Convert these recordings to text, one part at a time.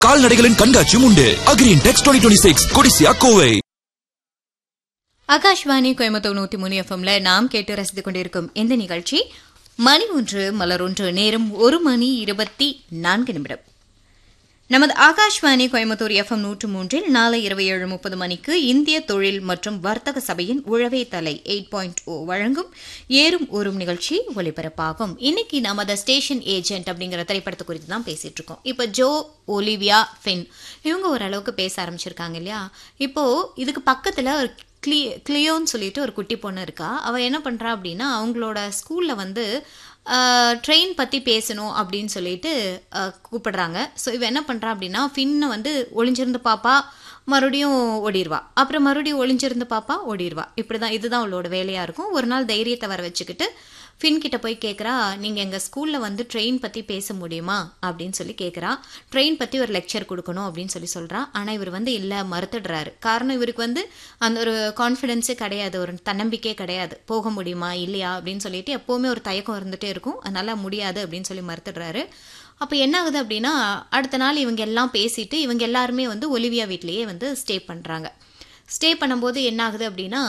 கால்நடைகளின் கண்காட்சியும் உண்டு Agri Intex twenty twenty six Codissia Kovai Akashvani Coimbatore நூத்தி மூணு எஃப்எம்ல நாம் கேட்டு ரசித்துக் கொண்டிருக்கும் இந்த நிகழ்ச்சி மணி ஒன்று மலர் ஒன்று நேரம் ஒரு மணி இருபத்தி நான்கு நிமிடம் நமது ஆகாஷ்வாணி கோயம்புத்தூர் எஃப்எம் நூற்று மூன்றில் நாளை இரவு ஏழு முப்பது மணிக்கு இந்திய தொழில் மற்றும் வர்த்தக சபையின் உழவே தலை எயிட் பாயிண்ட் ஓ வழங்கும் ஏறும் ஊறும் நிகழ்ச்சி ஒலிபரப்பாகும் இன்னைக்கு நம்ம த ஸ்டேஷன் ஏஜென்ட் அப்படிங்கிற திரைப்படத்தை குறித்து தான் பேசிட்டு இருக்கோம் இப்போ ஜோ ஒலிவியா ஃபின் இவங்க ஓரளவுக்கு பேச ஆரம்பிச்சிருக்காங்க இல்லையா இப்போ இதுக்கு பக்கத்துல ஒரு கிளி கிளியோன்னு சொல்லிட்டு ஒரு குட்டி பொண்ணு இருக்கா அவள் என்ன பண்ணுறா அப்படின்னா அவங்களோட ஸ்கூலில் வந்து ட்ரெயின் பற்றி பேசணும் அப்படின்னு சொல்லிட்டு அஹ், கூப்பிடுறாங்க ஸோ இவ என்ன பண்ணுறா அப்படின்னா ஃபின்னை வந்து ஒளிஞ்சிருந்து பாப்பா மறுபடியும் ஓடிடுவா அப்புறம் மறுபடியும் ஒளிஞ்சிருந்து பாப்பா ஓடிடுவா இப்படி தான் இதுதான் அவளோட வேலையாக இருக்கும் ஒரு நாள் தைரியத்தை வர வச்சுக்கிட்டு ஃபின் கிட்ட போய் கேட்குறா நீங்கள் எங்கள் ஸ்கூலில் வந்து ட்ரெயின் பற்றி பேச முடியுமா அப்படின்னு சொல்லி கேட்குறா ட்ரெயின் பற்றி ஒரு லெக்சர் கொடுக்கணும் அப்படின்னு சொல்லி சொல்கிறா ஆனால் இவர் வந்து இல்லை மறுத்துடுறாரு காரணம் இவருக்கு வந்து அந்த ஒரு கான்ஃபிடென்ஸே கிடையாது ஒரு தன்னம்பிக்கையே கிடையாது போக முடியுமா இல்லையா அப்படின்னு சொல்லிட்டு எப்போவுமே ஒரு தயக்கம் இருந்துகிட்டே இருக்கும் அதனால முடியாது அப்படின்னு சொல்லி மறுத்துடுறாரு அப்போ என்ன ஆகுது அப்படின்னா அடுத்த நாள் இவங்க எல்லாம் பேசிட்டு இவங்க எல்லாருமே வந்து ஒலிவியா வீட்லேயே வந்து ஸ்டே பண்ணுறாங்க ஸ்டே பண்ணும்போது என்ன ஆகுது அப்படின்னா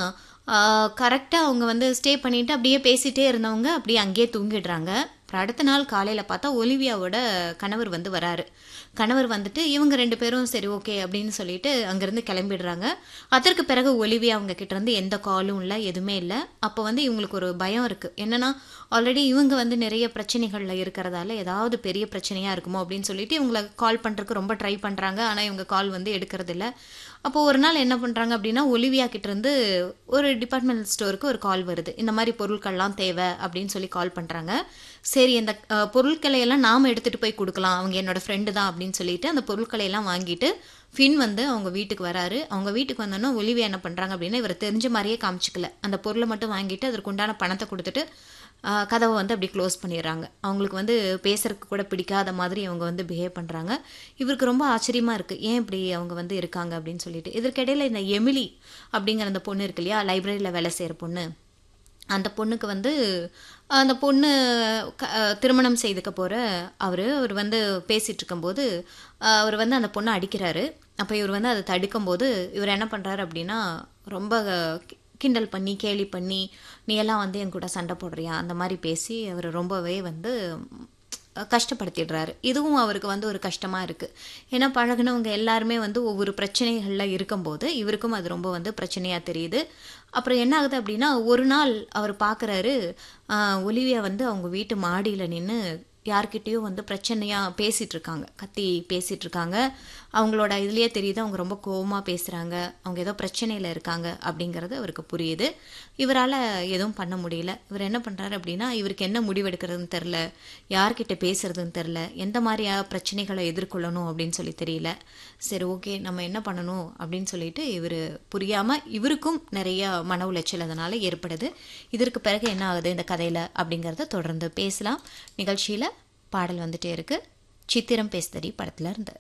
கரெக்டாக அவங்க வந்து ஸ்டே பண்ணிட்டு அப்படியே பேசிட்டே இருந்தவங்க அப்படியே அங்கேயே தூங்கிடுறாங்க அப்புறம் அடுத்த நாள் காலையில் பார்த்தா ஒலிவியாவோட கணவர் வந்து வராரு கணவர் வந்துட்டு இவங்க ரெண்டு பேரும் சரி ஓகே அப்படின்னு சொல்லிட்டு அங்கேருந்து கிளம்பிடுறாங்க அதற்கு பிறகு ஒலிவியா அவங்க கிட்ட இருந்து எந்த காலும் இல்லை எதுவுமே இல்லை அப்போ வந்து இவங்களுக்கு ஒரு பயம் இருக்குது என்னன்னா ஆல்ரெடி இவங்க வந்து நிறைய பிரச்சனைகளில் இருக்கிறதால ஏதாவது பெரிய பிரச்சனையாக இருக்குமோ அப்படின்னு சொல்லிட்டு இவங்களை கால் பண்ணுறதுக்கு ரொம்ப ட்ரை பண்ணுறாங்க ஆனால் இவங்க கால் வந்து எடுக்கிறது இல்ல அப்போ ஒரு நாள் என்ன பண்ணுறாங்க அப்படின்னா ஒலிவியா கிட்ட இருந்து ஒரு டிபார்ட்மெண்டல் ஸ்டோருக்கு ஒரு கால் வருது இந்த மாதிரி பொருட்கள்லாம் தேவை அப்படின்னு சொல்லி கால் பண்ணுறாங்க சரி இந்த அஹ், பொருட்களை எல்லாம் நாம் எடுத்துகிட்டு போய் கொடுக்கலாம் அவங்க என்னோட ஃப்ரெண்டு தான் அப்படின்னு சொல்லிட்டு அந்த பொருட்களை எல்லாம் வாங்கிட்டு ஃபின் வந்து அவங்க வீட்டுக்கு வராரு அவங்க வீட்டுக்கு வந்தோன்னா ஒலிவியா என்ன பண்ணுறாங்க அப்படின்னா இவர் தெரிஞ்ச மாதிரியே காமிச்சிக்கல அந்த பொருளை மட்டும் வாங்கிட்டு அதற்கு உண்டான பணத்தை கொடுத்துட்டு ஆஹ், கதவை வந்து அப்படி க்ளோஸ் பண்ணிடுறாங்க அவங்களுக்கு வந்து பேசுறதுக்கு கூட பிடிக்காத மாதிரி அவங்க வந்து பிஹேவ் பண்ணுறாங்க இவருக்கு ரொம்ப ஆச்சரியமாக இருக்குது ஏன் இப்படி அவங்க வந்து இருக்காங்க அப்படின்னு சொல்லிட்டு இதற்கிடையில் இந்த எமிலி அப்படிங்கிற அந்த பொண்ணு இருக்கு இல்லையா லைப்ரரியில் வேலை செய்கிற பொண்ணு அந்த பொண்ணுக்கு வந்து அந்த பொண்ணு க- அஹ் திருமணம் செய்துக்க போகிற அவர் அவர் வந்து பேசிகிட்டு இருக்கும்போது அஹ் அவர் வந்து அந்த பொண்ணை அடிக்கிறாரு அப்போ இவர் வந்து அதை தடுக்கும்போது இவர் என்ன பண்ணுறாரு அப்படின்னா ரொம்ப கி- கிண்டல் பண்ணி கேலி பண்ணி நீ எல்லாம் வந்து என் கூட சண்டை போடுறியா அந்த மாதிரி பேசி அவர் ரொம்பவே வந்து கஷ்டப்படுத்திடுறாரு இதுவும் அவருக்கு வந்து ஒரு கஷ்டமாக இருக்குது ஏன்னா பழகுனவங்க எல்லாருமே வந்து ஒவ்வொரு பிரச்சனைகளில் இருக்கும்போது இவருக்கும் அது ரொம்ப வந்து பிரச்சனையாக தெரியுது அப்புறம் என்ன ஆகுது அப்படின்னா ஒரு நாள் அவர் பார்க்குறாரு ஒலிவியா வந்து அவங்க வீட்டு மாடியில் நின்று யார்கிட்டயும் வந்து பிரச்சனையாக பேசிகிட்டு இருக்காங்க கத்தி பேசிகிட்டு இருக்காங்க அவங்களோட இதுலேயே தெரியுது அவங்க ரொம்ப கோவமாக பேசுகிறாங்க அவங்க ஏதோ பிரச்சனையில் இருக்காங்க அப்படிங்கிறது அவருக்கு புரியுது இவரால் எதுவும் பண்ண முடியல இவர் என்ன பண்ணுறாரு அப்படின்னா இவருக்கு என்ன முடிவெடுக்கிறதுன்னு தெரில யார்கிட்ட பேசுறதுன்னு தெரில எந்த மாதிரியா பிரச்சனைகளை எதிர்கொள்ளணும் அப்படின்னு சொல்லி தெரியல சரி ஓகே நம்ம என்ன பண்ணணும் அப்படின்னு சொல்லிட்டு இவர் புரியாமல் இவருக்கும் நிறைய மன உளைச்சல் அதனால் ஏற்படுது இதற்கு பிறகு என்ன ஆகுது இந்த கதையில் அப்படிங்கிறத தொடர்ந்து பேசலாம் நிகழ்ச்சியில் பாடல் வந்துட்டே இருக்கு சித்திரம் பேசுதடி படத்துல இருந்து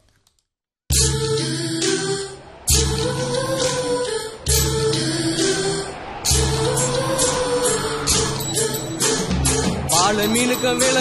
வாழ மீனுக்கு விலை